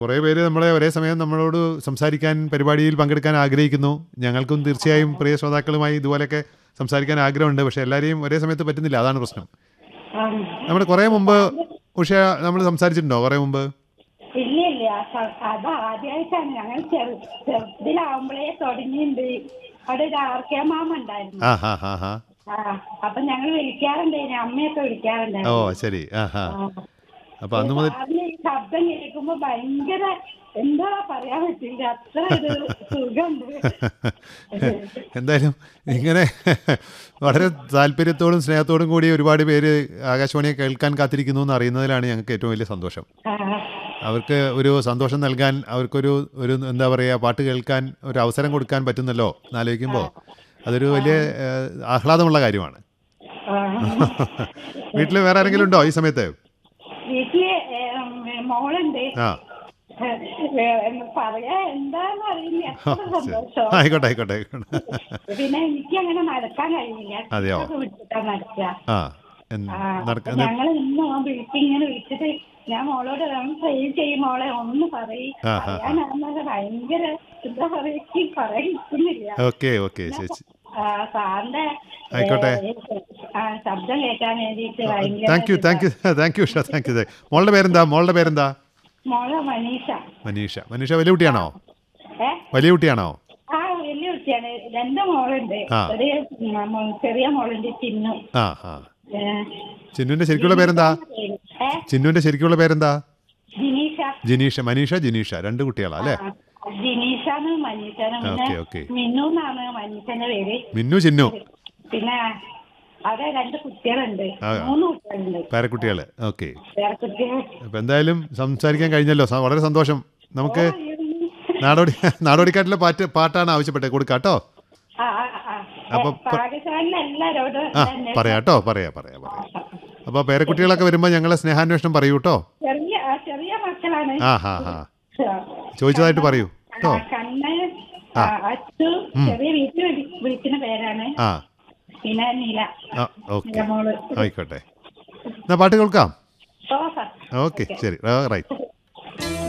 കുറേ പേര് നമ്മളെ ഒരേ സമയം നമ്മളോട് സംസാരിക്കാൻ പരിപാടിയിൽ പങ്കെടുക്കാൻ ആഗ്രഹിക്കുന്നു ഞങ്ങൾക്കും തീർച്ചയായും പ്രിയ ശ്രോതാക്കളുമായി ഇതുപോലെയൊക്കെ സംസാരിക്കാൻ ആഗ്രഹമുണ്ട് പക്ഷേ എല്ലാവരെയും ഒരേ സമയത്ത് പറ്റുന്നില്ല അതാണ് പ്രശ്നം ഉം. നമ്മൾ കുറേ മുമ്പ് ഉഷ നമ്മൾ സംസാരിച്ചിട്ടുണ്ടോ കുറേ മുമ്പ് ഇല്ല ഇല്ല സ- അത് ആദ്യമായിട്ടാണ് ഞങ്ങൾ ചെറു ചെറുതിലാവുമ്പോഴേ തുടങ്ങിയിട്ടുണ്ട് അവിടെ ഒരു ആർ കെ മാമ ഉണ്ടായിരുന്നു ആ ഹാ ഹാ ഹാ ആ അപ്പൊ ഞങ്ങൾ വിളിക്കാറുണ്ടായിരുന്നു അമ്മയൊക്കെ ഓ വിളിക്കാറുണ്ടായിരുന്നു ശരി ആ ഹാ ആ. അപ്പോൾ അന്ന് മുതൽ രാവിലെ ഈ ശബ്ദം കേൾക്കുമ്പോ ഭയങ്കര എന്താ പറയാൻ പറ്റില്ല അത്ര ഒരു സുഖമുണ്ട് എന്തായാലും ഇങ്ങനെ വളരെ താല്പര്യത്തോടും സ്നേഹത്തോടും കൂടി ഒരുപാട് പേര് ആകാശവാണിയെ കേൾക്കാൻ കാത്തിരിക്കുന്നു എന്ന് അറിയുന്നതിലാണ് ഞങ്ങൾക്ക് ഏറ്റവും വലിയ സന്തോഷം ആ, അവർക്ക് ഒരു സന്തോഷം നൽകാൻ അവർക്കൊരു ഒരു എന്താ പറയുക പാട്ട് കേൾക്കാൻ ഒരു അവസരം കൊടുക്കാൻ പറ്റുന്നല്ലോ എന്നാലോചിക്കുമ്പോൾ അതൊരു വലിയ ഏഹ്, ആഹ്ലാദമുള്ള കാര്യമാണ് ആ. വീട്ടിൽ വേറെ ആരെങ്കിലും ഉണ്ടോ ഈ സമയത്ത് വീട്ടില് ഏം, മോളുണ്ട് ആ ഏ, പറയാ എന്താന്ന് അറിയില്ല അത്ര സന്തോഷം ആയിക്കോട്ടെ ആയിക്കോട്ടെ ആയിക്കോട്ടെ പിന്നെ എനിക്ക് അങ്ങനെ നടക്കാൻ കഴിയില്ല അതെയോ? ഇതൊക്കെ വിട്ടിട്ടാ നടക്കുക ആ എന്ത് ആ, നടക്ക അപ്പൊ ഞങ്ങൾ ഇന്ന് വിളിച്ച് ഇങ്ങനെ വിളിച്ചിട്ട് ഞാൻ മോളോട് ട്രൈ ചെയ്യും മോളെ ഒന്ന് പറയും ആ, ആ, ആ. പറയാനാണെന്നത് ഭയങ്കര എന്താ പറയുക പറയാൻ കിട്ടുന്നില്ല ഓക്കെ ഓക്കെ ചേച്ചി ആ, സാറിന്റെ ആയിക്കോട്ടെ. ഏ, ആ, ശബ്ദം കേൾക്കാൻ വേണ്ടിയിട്ട് ഭയങ്കര thank you thank you thank you Usha thank you മോളുടെ പേരെന്താ മോളുടെ പേരെന്താ മോളെ മനീഷ മനീഷ മനീഷ വലിയ കുട്ടിയാണോ ഏ വലിയ കുട്ടിയാണോ ആ വലിയ കുട്ടിയാണ് രണ്ട് മോളുണ്ട് ആ. ഒരു ഉം, മോ- ചെറിയ മോളുണ്ട് ചിന്നു ആ ആ ഏ, ചിന്നുവിന്റെ ശരിക്കുള്ള പേരെന്താ ഏ ചിന്നുവിന്റെ ശരിക്കുള്ള പേരെന്താ ജിനീഷ ജിനീഷ മനീഷ ജിനീഷ രണ്ട് കുട്ടികളാ അല്ലേ ആ, ജിനീഷാണ് മനീഷാണ് ഓക്കേ, പിന്നെ ഓക്കേ. മിന്നു എന്നാണ് മനീഷന്റെ പേര് മിന്നു ചിന്നു പിന്നെ അവിടെ രണ്ട് കുട്ടികളുണ്ട് ആ. മൂന്ന് കുട്ടികളുണ്ട് പേരക്കുട്ടികൾ ഓക്കെ വേറെ കുട്ടികൾ അപ്പം എന്തായാലും സംസാരിക്കാൻ കഴിഞ്ഞല്ലോ സ- വളരെ സന്തോഷം നമുക്ക് നാടോടി നാടോടിക്കാട്ടിലെ പാട്ട് പാട്ടാണ് ആവശ്യപ്പെട്ടത് കൊടുക്കാട്ടോ ആ, ആ, ആ. അപ്പൊ ഏ, പാകിസ്ഥാനിലെ എല്ലാരോടും ആ തന്നെ പറയാട്ടോ പറയാ പറയാ പറയാ അപ്പോൾ പേരക്കുട്ടികളൊക്കെ വരുമ്പോൾ ഞങ്ങളെ സ്നേഹാന്വേഷണം പറയൂ കേട്ടോ ചെറിയ ആ, ചെറിയ മക്കളാണ് ആ ഹാ ഹാ ചോദിച്ചതായിട്ട് പറയൂ കേട്ടോ ആ, കണ്ണൻ ആ, അച്ചു ചെറിയ വീട്ടിൽ വിളി- വിളിക്കുന്ന പേരാണ് ആ പിന്നെ നീല ആ ഓക്കെ നിലമോള് ആയിക്കോട്ടെ എന്നാ പാട്ട് കേൾക്കാം ഓ സാർ ഓക്കെ ശരി റൈറ്റ്